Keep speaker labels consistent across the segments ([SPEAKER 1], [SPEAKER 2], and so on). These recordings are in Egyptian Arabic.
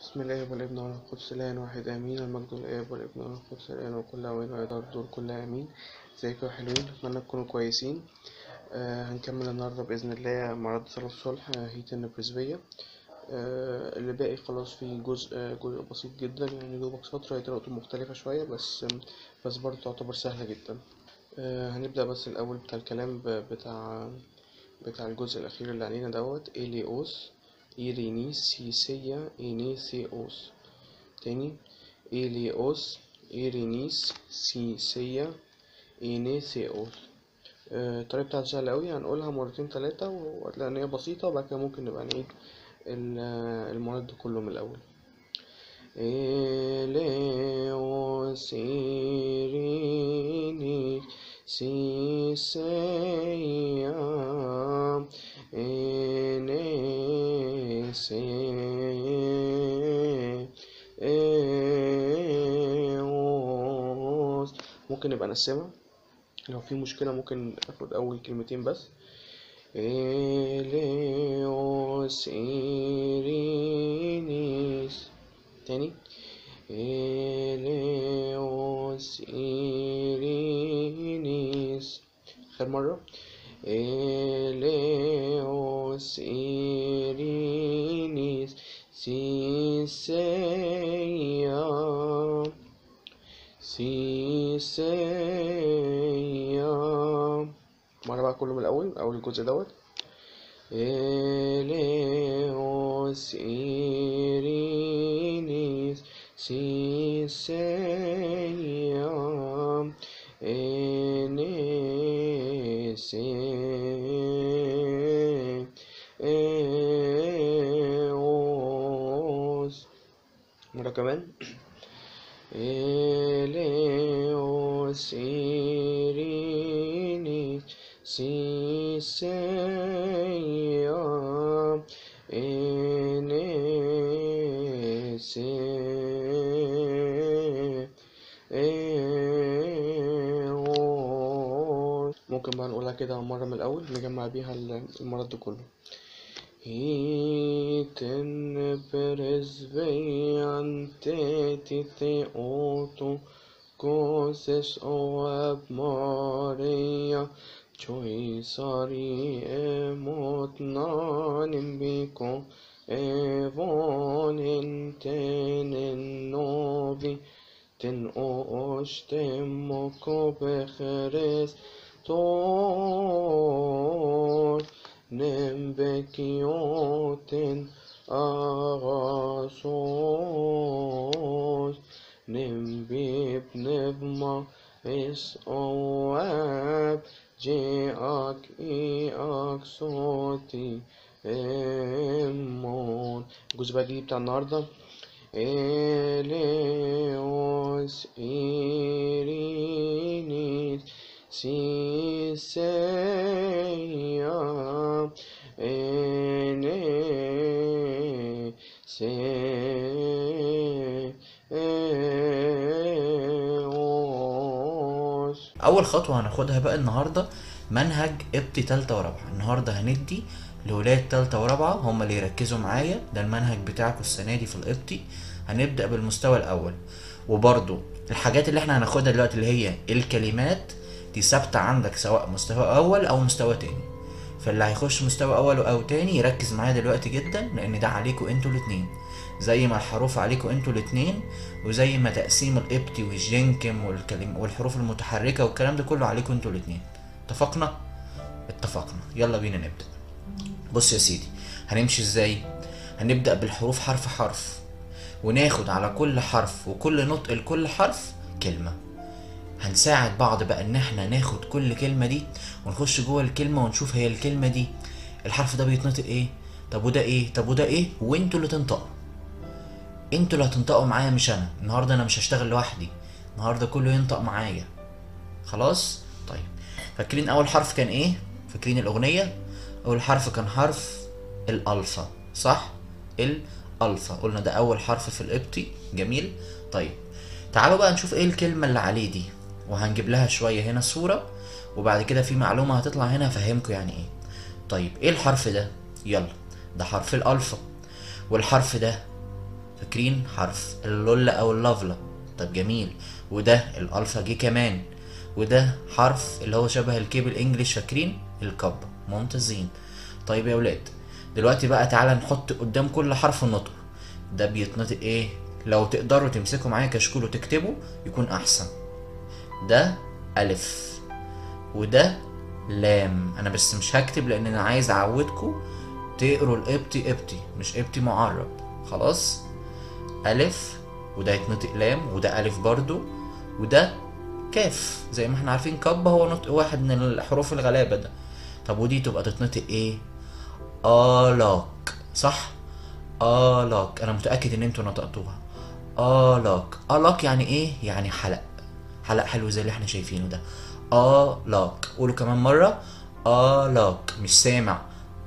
[SPEAKER 1] بسم الله والابن والروح القدس الآن واحد آمين المجد للآب والابن والروح القدس الآن وكل أوان ويدار الدور كلها آمين ازيكم يا حلوين أتمنى تكونوا كويسين آه هنكمل النهاردة بإذن الله مرض صلاة الصلح آه، هيت النبرزبية آه اللي باقي خلاص في جزء آه جزء بسيط جدا يعني دوبك سطر هي طريقته مختلفة شوية بس بس برضه تعتبر سهلة جدا آه هنبدأ بس الأول بتاع الكلام ب- بتاع بتاع الجزء الأخير اللي علينا دوت إليوس إيرينيسيسيا إينيسيوس تاني إليوس إيرينيس سيسيا إينيسيوس آه، الطريقة بتاعتها سهلة أوي هنقولها مرتين تلاتة وهتلاقي إن هي بسيطة وبعد كده ممكن نبقى نعيد ال- المراد ده كله من الأول إليوس إيرينيس سيسيا إينيسيوس ممكن نبقى نقسمها لو في مشكلة ممكن اخد أول كلمتين بس إليوس إيرينيس تاني إليوس إيرينيس آخر مرة إليوس إيرينيس سيسيا سيسيا مرة بقى كله من الأول من أول الجزء دوت إليوس إيرينيس سيسيا إنيسيوس مرة كمان إليوس إيرينيس سيسيا إنيسيوس ممكن بقى نقولها كده مرة من الأول نجمع بيها المرض ده كله Hiten presvejan teti theoto Koses oab Maria Choisari emot nanim biko Evon intenen novi Ten oshtemoko becheres tor Nembekioten agasos Nembib nevma es oab Jeak iak صوتي امون الجزء بقى الجديد بتاع النهارده إليوس إيرينيس سيسيا إنيسيوس
[SPEAKER 2] اول خطوه هناخدها بقى النهارده منهج ابتي تالتة ورابعه النهارده هندي لولاد تالتة ورابعه هم اللي يركزوا معايا ده المنهج بتاعكم السنه دي في الابتي هنبدا بالمستوى الاول وبرضو الحاجات اللي احنا هناخدها دلوقتي اللي هي الكلمات دي ثابته عندك سواء مستوى اول او مستوى تاني فاللي هيخش مستوى اول او تاني يركز معايا دلوقتي جدا لان ده عليكوا انتوا الاتنين زي ما الحروف عليكوا انتوا الاتنين وزي ما تقسيم الابتي والجنكم والكلم والحروف المتحركه والكلام ده كله عليكوا انتوا الاتنين اتفقنا اتفقنا يلا بينا نبدا بص يا سيدي هنمشي ازاي هنبدا بالحروف حرف حرف وناخد على كل حرف وكل نطق لكل حرف كلمه هنساعد بعض بقى ان احنا ناخد كل كلمه دي ونخش جوه الكلمه ونشوف هي الكلمه دي الحرف ده بيتنطق ايه طب وده ايه طب وده ايه وانتوا اللي تنطقوا انتوا اللي هتنطقوا معايا مش انا النهارده انا مش هشتغل لوحدي النهارده كله ينطق معايا خلاص طيب فاكرين اول حرف كان ايه فاكرين الاغنيه اول حرف كان حرف الالفا صح الالفا قلنا ده اول حرف في الابتي جميل طيب تعالوا بقى نشوف ايه الكلمه اللي عليه دي وهنجيب لها شويه هنا صوره وبعد كده في معلومه هتطلع هنا افهمكم يعني ايه طيب ايه الحرف ده يلا ده حرف الالفا والحرف ده فاكرين حرف اللولة او اللفلة طب جميل وده الالفا جه كمان وده حرف اللي هو شبه الكي بالانجلش فاكرين الكب ممتازين طيب يا ولاد دلوقتي بقى تعالى نحط قدام كل حرف نطق ده بيتنطق ايه لو تقدروا تمسكوا معايا كشكول وتكتبوا يكون احسن ده الف وده لام انا بس مش هكتب لان انا عايز اعودكم تقروا القبطي قبطي مش قبطي معرب خلاص الف وده يتنطق لام وده الف برضو وده كاف زي ما احنا عارفين كب هو نطق واحد من الحروف الغلابه ده طب ودي تبقى تتنطق ايه آلاك صح آلاك انا متاكد ان انتوا نطقتوها آلاك آلاك يعني ايه يعني حلق حلق حلو زي اللي احنا شايفينه ده آلاك قولوا كمان مرة آلاك مش سامع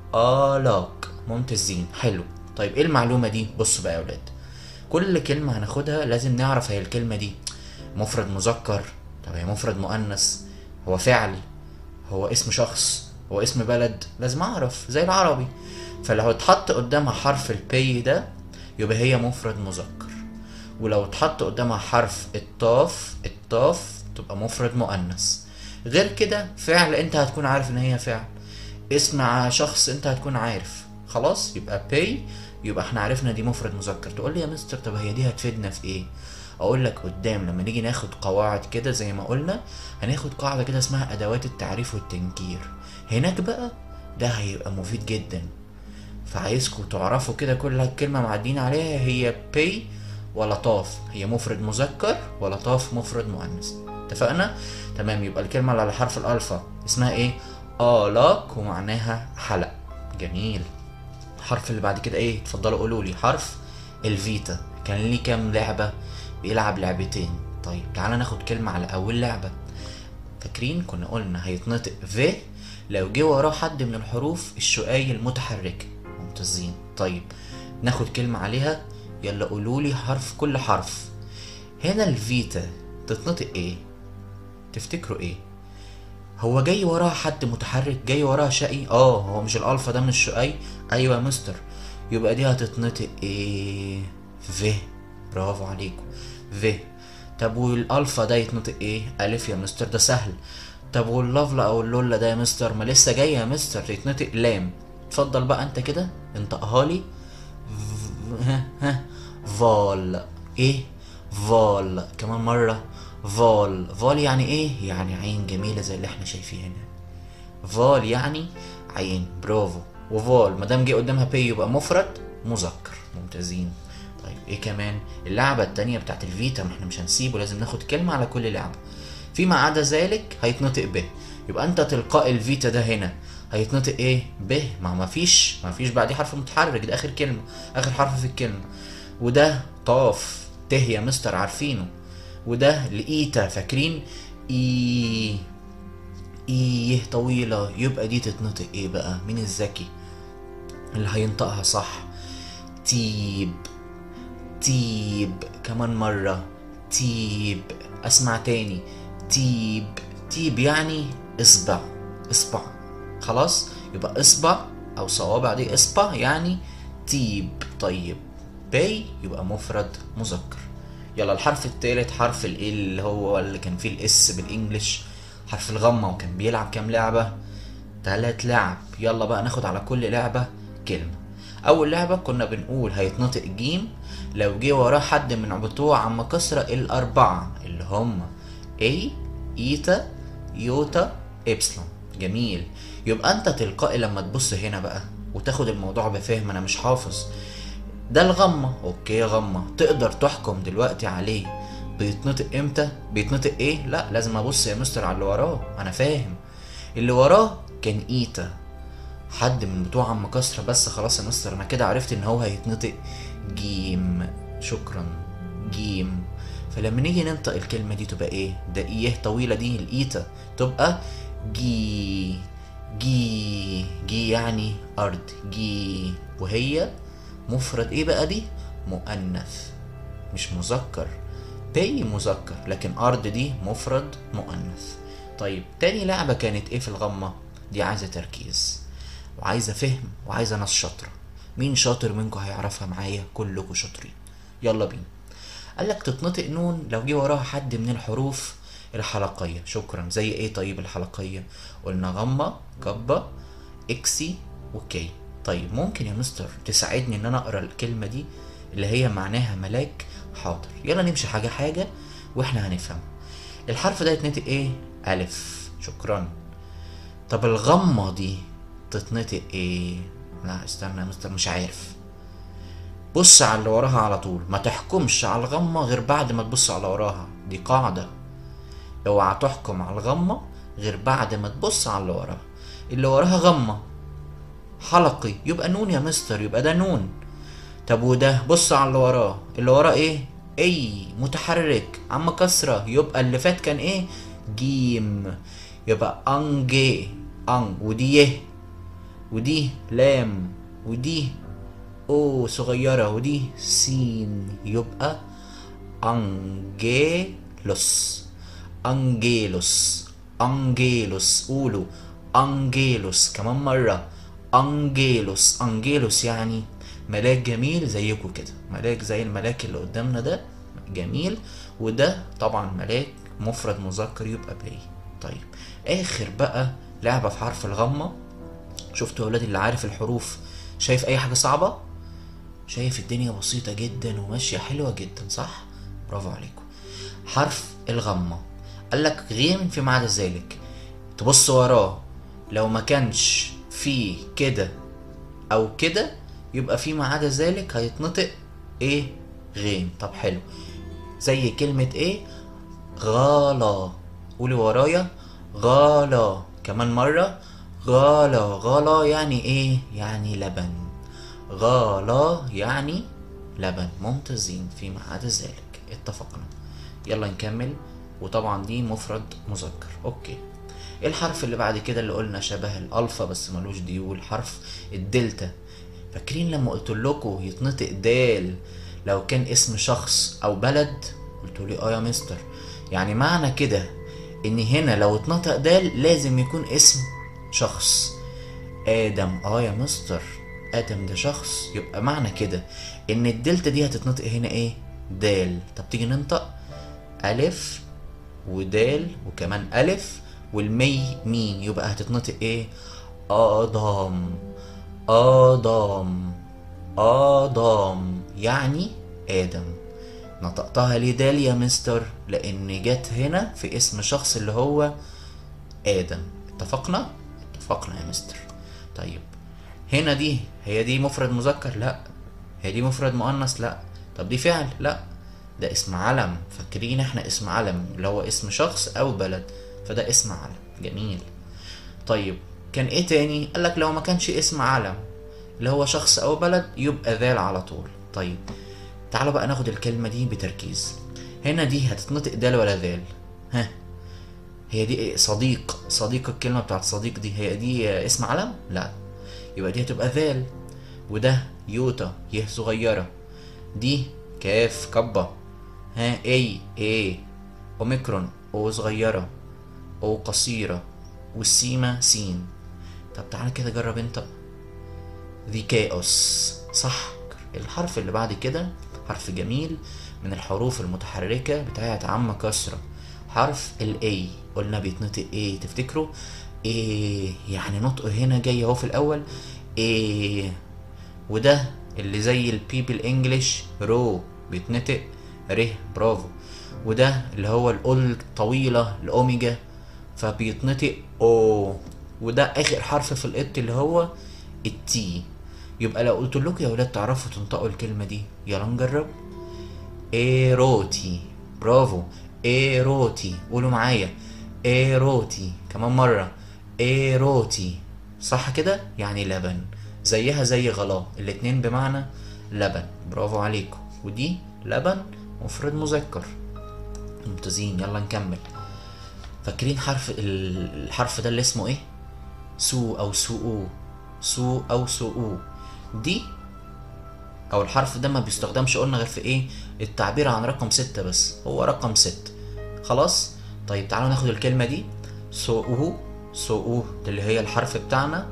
[SPEAKER 2] آلاك ممتازين حلو طيب ايه المعلومة دي بصوا بقى يا ولاد كل كلمة هناخدها لازم نعرف هي الكلمة دي مفرد مذكر طب هي مفرد مؤنث هو فعل هو اسم شخص هو اسم بلد لازم اعرف زي العربي فلو اتحط قدامها حرف البي ده يبقى هي مفرد مذكر ولو اتحط قدامها حرف الطاف الطاف تبقى مفرد مؤنث غير كده فعل انت هتكون عارف ان هي فعل اسم شخص انت هتكون عارف خلاص يبقى بي يبقى احنا عرفنا دي مفرد مذكر تقول لي يا مستر طب هي دي هتفيدنا في ايه اقول لك قدام لما نيجي ناخد قواعد كده زي ما قلنا هناخد قاعدة كده اسمها ادوات التعريف والتنكير هناك بقى ده هيبقى مفيد جدا فعايزكم تعرفوا كده كل كلمة معدين عليها هي بي ولا طاف هي مفرد مذكر ولا طاف مفرد مؤنث اتفقنا تمام يبقى الكلمة اللي على حرف الألفا اسمها ايه آلاك ومعناها حلق جميل الحرف اللي بعد كده ايه اتفضلوا قولوا لي حرف الفيتا كان ليه كام لعبة بيلعب لعبتين طيب تعالى ناخد كلمة على أول لعبة فاكرين كنا قلنا هيتنطق في لو جه وراه حد من الحروف الشقاي المتحركة ممتازين طيب ناخد كلمة عليها يلا قولوا لي حرف كل حرف هنا الفيتا تتنطق ايه تفتكروا ايه هو جاي وراها حد متحرك جاي وراها شقي اه هو مش الالفا ده من الشقي ايوه يا مستر يبقى دي هتتنطق ايه في برافو عليكم في طب والالفا ده يتنطق ايه الف يا مستر ده سهل طب واللافلا او اللولا ده يا مستر ما لسه جاي يا مستر يتنطق لام اتفضل بقى انت كده انطقها لي ها ها فال ايه فال كمان مرة فال فال يعني ايه يعني عين جميلة زي اللي احنا شايفينها هنا فال يعني عين برافو وفال مادام جه قدامها بي يبقى مفرد مذكر ممتازين طيب ايه كمان اللعبة التانية بتاعت الفيتا ما احنا مش هنسيبه لازم ناخد كلمة على كل لعبة فيما عدا ذلك هيتنطق ب يبقى انت تلقاء الفيتا ده هنا هيتنطق ايه ب ما ما فيش ما فيش بعديه حرف متحرك ده اخر كلمة اخر حرف في الكلمة وده طاف ته يا مستر عارفينه وده لقيتا فاكرين اي ايه طويلة يبقى دي تتنطق ايه بقى مين الذكي اللي هينطقها صح تيب تيب كمان مرة تيب اسمع تاني تيب تيب يعني اصبع اصبع خلاص يبقى اصبع او صوابع دي اصبع يعني تيب طيب باي يبقى مفرد مذكر يلا الحرف التالت حرف ال اللي هو اللي كان فيه الاس بالانجلش حرف الغمة وكان بيلعب كام لعبة تلات لعب يلا بقى ناخد على كل لعبة كلمة أول لعبة كنا بنقول هيتنطق جيم لو جه وراه حد من بتوع عم كسرة الأربعة اللي هم A إيتا يوتا إبسلون جميل يبقى أنت تلقائي لما تبص هنا بقى وتاخد الموضوع بفهم أنا مش حافظ ده الغمة اوكي غمة تقدر تحكم دلوقتي عليه بيتنطق امتى بيتنطق ايه لا لازم ابص يا مستر على اللي وراه انا فاهم اللي وراه كان ايتا حد من بتوع عم كسرة بس خلاص يا مستر انا كده عرفت ان هو هيتنطق جيم شكرا جيم فلما نيجي ننطق الكلمة دي تبقى ايه ده ايه طويلة دي الايتا تبقى جي جي جي يعني ارض جي وهي مفرد ايه بقى دي مؤنث مش مذكر باي مذكر لكن ارض دي مفرد مؤنث طيب تاني لعبة كانت ايه في الغمة دي عايزة تركيز وعايزة فهم وعايزة ناس شاطرة مين شاطر منكم هيعرفها معايا كلكم شاطرين يلا بينا قال لك تتنطق نون لو جه وراها حد من الحروف الحلقية شكرا زي ايه طيب الحلقية قلنا غمة جبة اكسي وكي طيب ممكن يا مستر تساعدني ان انا اقرا الكلمة دي اللي هي معناها ملاك حاضر يلا نمشي حاجة حاجة واحنا هنفهم الحرف ده يتنطق ايه الف شكرا طب الغمة دي تتنطق ايه لا استنى يا مستر مش عارف بص على اللي وراها على طول ما تحكمش على الغمة غير بعد ما تبص على وراها دي قاعدة اوعى تحكم على الغمة غير بعد ما تبص على اللي وراها اللي وراها غمة حلقي يبقى نون يا مستر يبقى ده نون طب وده بص على اللي وراه اللي وراه ايه اي متحرك عم كسرة يبقى اللي فات كان ايه جيم يبقى انجي ان ودي يه ودي لام ودي او صغيرة ودي سين يبقى انجيلوس انجيلوس انجيلوس قولوا انجيلوس كمان مرة انجيلوس انجيلوس يعني ملاك جميل زيكم كده ملاك زي الملاك اللي قدامنا ده جميل وده طبعا ملاك مفرد مذكر يبقى باي طيب اخر بقى لعبة في حرف الغمة شفتوا يا ولاد اللي عارف الحروف شايف اي حاجة صعبة شايف الدنيا بسيطة جدا وماشية حلوة جدا صح برافو عليكم حرف الغمة قال لك غين فيما عدا ذلك تبص وراه لو ما كانش في كده او كده يبقى فيما عدا ذلك هيتنطق ايه غين طب حلو زي كلمة ايه غالا قولي ورايا غالا كمان مرة غالا غالا يعني ايه يعني لبن غالا يعني لبن ممتازين فيما عدا ذلك اتفقنا يلا نكمل وطبعا دي مفرد مذكر اوكي ايه الحرف اللي بعد كده اللي قلنا شبه الالفا بس ملوش ديول حرف الدلتا فاكرين لما قلت لكم يتنطق دال لو كان اسم شخص او بلد قلتوا لي اه يا مستر يعني معنى كده ان هنا لو اتنطق دال لازم يكون اسم شخص ادم اه يا مستر ادم ده شخص يبقى معنى كده ان الدلتا دي هتتنطق هنا ايه دال طب تيجي ننطق الف ودال وكمان الف والمي مين يبقى هتتنطق ايه ادم ادم ادم يعني ادم نطقتها ليه دال يا مستر لان جت هنا في اسم شخص اللي هو ادم اتفقنا اتفقنا يا مستر طيب هنا دي هي دي مفرد مذكر لا هي دي مفرد مؤنث لا طب دي فعل لا ده اسم علم فاكرين احنا اسم علم اللي هو اسم شخص او بلد فده اسم علم جميل طيب كان ايه تاني قال لك لو ما كانش اسم علم اللي هو شخص او بلد يبقى ذال على طول طيب تعالوا بقى ناخد الكلمة دي بتركيز هنا دي هتتنطق دال ولا ذال ها هي دي إيه؟ صديق صديق الكلمة بتاعت صديق دي هي دي اسم علم لا يبقى دي هتبقى ذال وده يوتا يه صغيرة دي كاف كبة ها اي اي اوميكرون او صغيرة او قصيرة والسيمة سين طب تعالى كده جرب انت ذيكاوس صح الحرف اللي بعد كده حرف جميل من الحروف المتحركة بتاعت عم كسرة حرف الاي قلنا بيتنطق ايه تفتكروا ايه يعني نطقه هنا جاي اهو في الاول ايه وده اللي زي البي بالانجلش رو بيتنطق ره برافو وده اللي هو الاول الطويلة الاوميجا فبيتنطق او وده اخر حرف في القط اللي هو التي يبقى لو قلت لكم يا ولاد تعرفوا تنطقوا الكلمة دي يلا نجرب ايروتي برافو ايروتي قولوا معايا ايروتي كمان مرة ايروتي صح كده يعني لبن زيها زي غلا الاتنين بمعنى لبن برافو عليكم ودي لبن مفرد مذكر ممتازين يلا نكمل فاكرين حرف الحرف ده اللي اسمه ايه سو او سوء سو او سوء دي او الحرف ده ما بيستخدمش قلنا غير في ايه التعبير عن رقم ستة بس هو رقم ست خلاص طيب تعالوا ناخد الكلمة دي سوء سوء ده اللي هي الحرف بتاعنا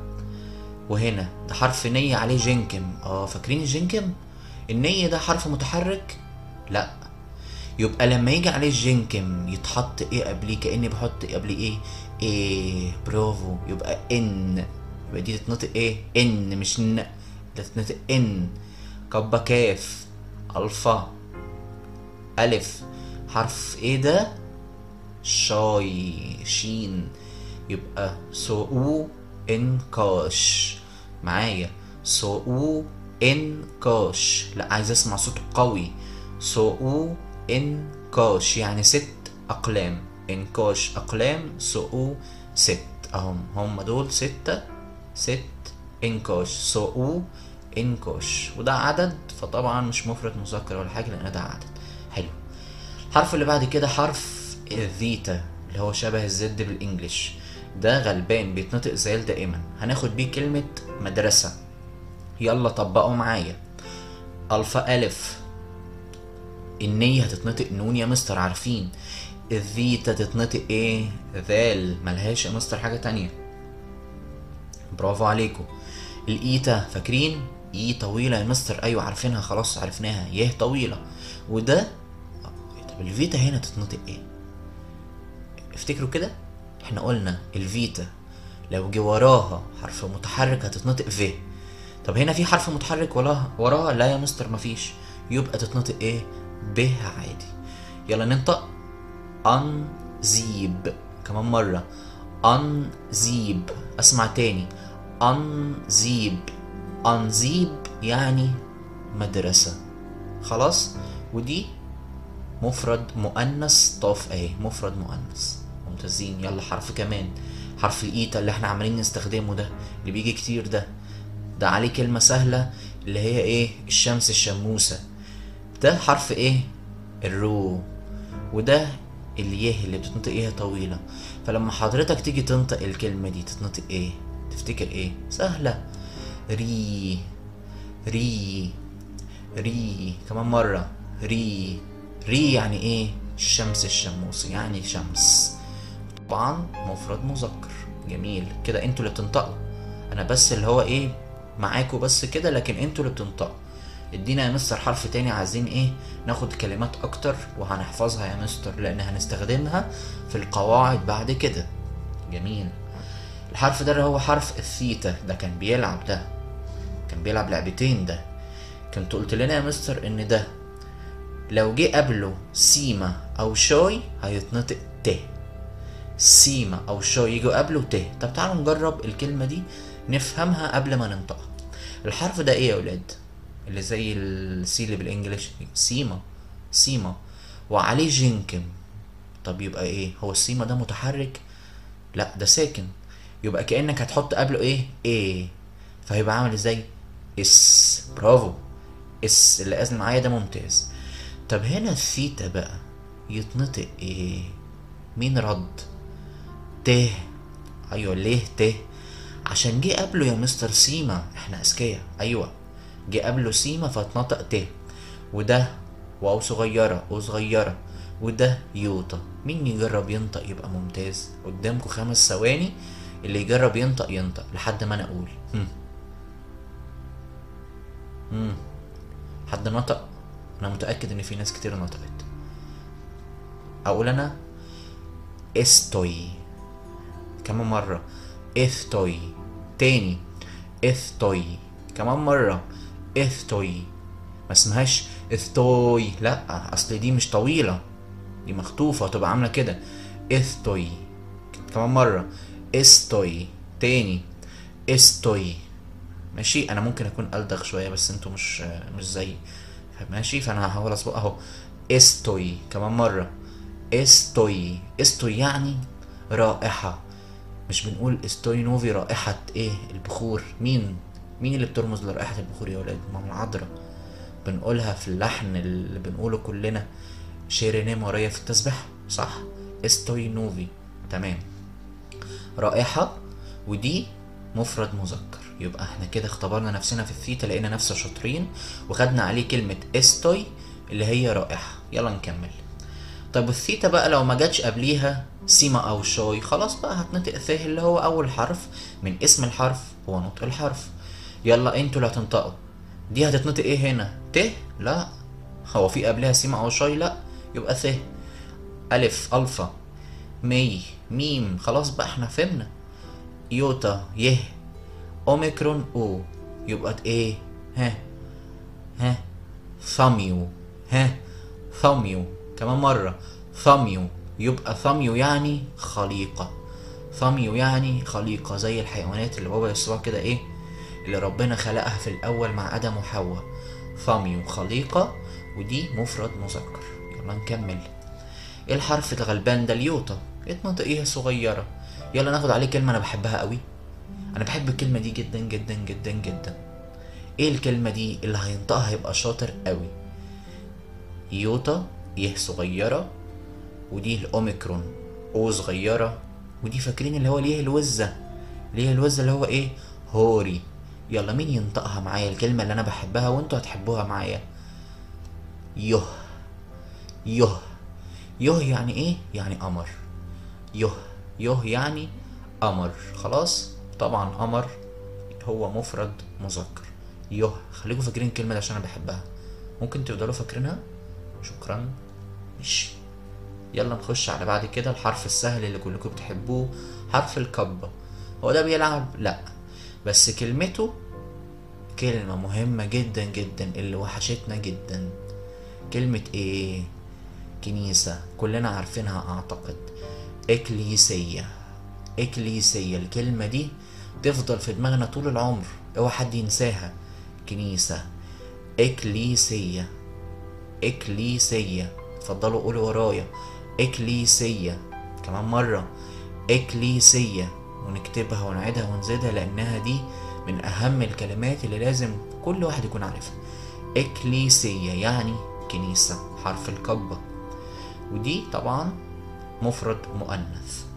[SPEAKER 2] وهنا ده حرف نية عليه جنكم اه فاكرين الجنكم النية ده حرف متحرك لا يبقى لما يجي عليه الجنكم يتحط ايه قبليه كاني بحط قبليه ايه ايه برافو يبقى ان يبقى دي تتنطق ايه ان مش ن ده تتنطق ان كبة كاف الفا الف حرف ايه ده شاي شين يبقى سو انكاش معايا سو انكاش لا عايز اسمع صوت قوي سو انكاش يعني ست اقلام انكاش اقلام سو ست اهم هم دول ستة ست انكاش سو انكاش وده عدد فطبعا مش مفرد مذكر ولا حاجة لان ده عدد حلو الحرف اللي بعد كده حرف الثيتا اللي هو شبه الزد بالانجلش ده غلبان بيتنطق زي دائما هناخد بيه كلمة مدرسة يلا طبقوا معايا ألفا ألف النية هتتنطق نون يا مستر عارفين الثيتا تتنطق ايه ذال ملهاش يا مستر حاجة تانية برافو عليكم الإيتا فاكرين إي طويلة يا مستر أيوة عارفينها خلاص عرفناها يه طويلة وده طب الفيتا هنا تتنطق ايه افتكروا كده احنا قلنا الفيتا لو جه وراها حرف متحرك هتتنطق في طب هنا في حرف متحرك وراها وراها لا يا مستر مفيش يبقى تتنطق ايه ب عادي يلا ننطق انزيب كمان مرة انزيب اسمع تاني انزيب انزيب يعني مدرسة خلاص ودي مفرد مؤنث طاف اهي مفرد مؤنث ممتازين يلا حرف كمان حرف الايتا اللي احنا عمالين نستخدمه ده اللي بيجي كتير ده ده عليه كلمة سهلة اللي هي ايه الشمس الشموسة ده حرف ايه الرو وده اليه اللي بتتنطق ايه طويلة فلما حضرتك تيجي تنطق الكلمة دي تتنطق ايه تفتكر ايه سهلة ري ري ري كمان مرة ري ري يعني ايه الشمس الشموس يعني شمس طبعا مفرد مذكر جميل كده انتوا اللي بتنطقوا انا بس اللي هو ايه معاكوا بس كده لكن انتوا اللي بتنطقوا ادينا يا مستر حرف تاني عايزين ايه ناخد كلمات اكتر وهنحفظها يا مستر لان هنستخدمها في القواعد بعد كده جميل الحرف ده اللي هو حرف الثيتا ده كان بيلعب ده كان بيلعب لعبتين ده كنت قلت لنا يا مستر ان ده لو جه قبله سيما او شوي هيتنطق ت سيما او شوي يجوا قبله ت طب تعالوا نجرب الكلمه دي نفهمها قبل ما ننطقها الحرف ده ايه يا ولاد اللي زي السي اللي بالانجلش سيما سيما وعليه جنكم طب يبقى ايه هو السيما ده متحرك لا ده ساكن يبقى كانك هتحط قبله ايه ايه فهيبقى عامل ازاي اس برافو اس اللي قازل معايا ده ممتاز طب هنا الثيتا بقى يتنطق ايه مين رد ت ايوه ليه ت عشان جه قبله يا مستر سيما احنا اذكياء ايوه جه قبله سيما فاتنطق ت وده واو صغيره او صغيره وده يوطى مين يجرب ينطق يبقى ممتاز قدامكم خمس ثواني اللي يجرب ينطق ينطق لحد ما انا اقول هم. هم. حد نطق انا متاكد ان في ناس كتير نطقت اقول انا استوي كمان مره اثتوي تاني اثتوي كمان مره اثتوي ما اسمهاش اثتوي لا اصل دي مش طويله دي مخطوفه تبقى عامله كده اثتوي كمان مره استوي تاني استوي ماشي انا ممكن اكون الدغ شويه بس انتوا مش مش زيي ماشي فانا هحاول اظبط اهو استوي كمان مره استوي استوي يعني رائحه مش بنقول استوي نوفي رائحه ايه البخور مين مين اللي بترمز لرائحه البخور يا ولاد ماما العذراء بنقولها في اللحن اللي بنقوله كلنا شيرينيه ماريا في التسبيح صح استوي نوفي تمام رائحة ودي مفرد مذكر يبقى احنا كده اختبرنا نفسنا في الثيتا لقينا نفسنا شاطرين وخدنا عليه كلمة استوي اللي هي رائحة يلا نكمل طب الثيتا بقى لو ما جاتش قبليها سيما او شوي خلاص بقى هتنطق ث اللي هو اول حرف من اسم الحرف هو نطق الحرف يلا انتوا اللي هتنطقوا دي هتتنطق ايه هنا ت لا هو في قبلها سين او شاي لا يبقى ث الف الفا مي ميم خلاص بقى احنا فهمنا يوتا يه اوميكرون او يبقى ايه ها ها ثاميو ها ثاميو كمان مرة ثاميو يبقى ثاميو يعني خليقة ثاميو يعني خليقة زي الحيوانات اللي بابا يسوع كده ايه اللي ربنا خلقها في الأول مع آدم وحواء ثاميو خليقة ودي مفرد مذكر يلا نكمل ايه الحرف الغلبان ده اليوتا اتنطق ايه صغيرة يلا ناخد عليه كلمة أنا بحبها قوي أنا بحب الكلمة دي جدا جدا جدا جدا ايه الكلمة دي اللي هينطقها هيبقى شاطر قوي يوتا يه صغيرة ودي الأوميكرون أو صغيرة ودي فاكرين اللي هو ليه الوزة ليه الوزة اللي هو ايه هوري يلا مين ينطقها معايا الكلمة اللي أنا بحبها وانتوا هتحبوها معايا يه يه يه يعني ايه يعني قمر يه يه يعني قمر خلاص طبعا قمر هو مفرد مذكر يه خليكم فاكرين الكلمة دي عشان أنا بحبها ممكن تفضلوا فاكرينها شكرا ماشي يلا نخش على بعد كده الحرف السهل اللي كلكم بتحبوه حرف الكبة هو ده بيلعب لا بس كلمته كلمة مهمة جدا جدا اللي وحشتنا جدا كلمة ايه كنيسة كلنا عارفينها اعتقد اكليسية اكليسية الكلمة دي تفضل في دماغنا طول العمر اوعى حد ينساها كنيسة اكليسية اكليسية اتفضلوا قولوا ورايا اكليسية كمان مرة اكليسية ونكتبها ونعيدها ونزيدها لانها دي من اهم الكلمات اللي لازم كل واحد يكون عارفها اكليسية يعني كنيسة حرف الكبة ودي طبعا مفرد مؤنث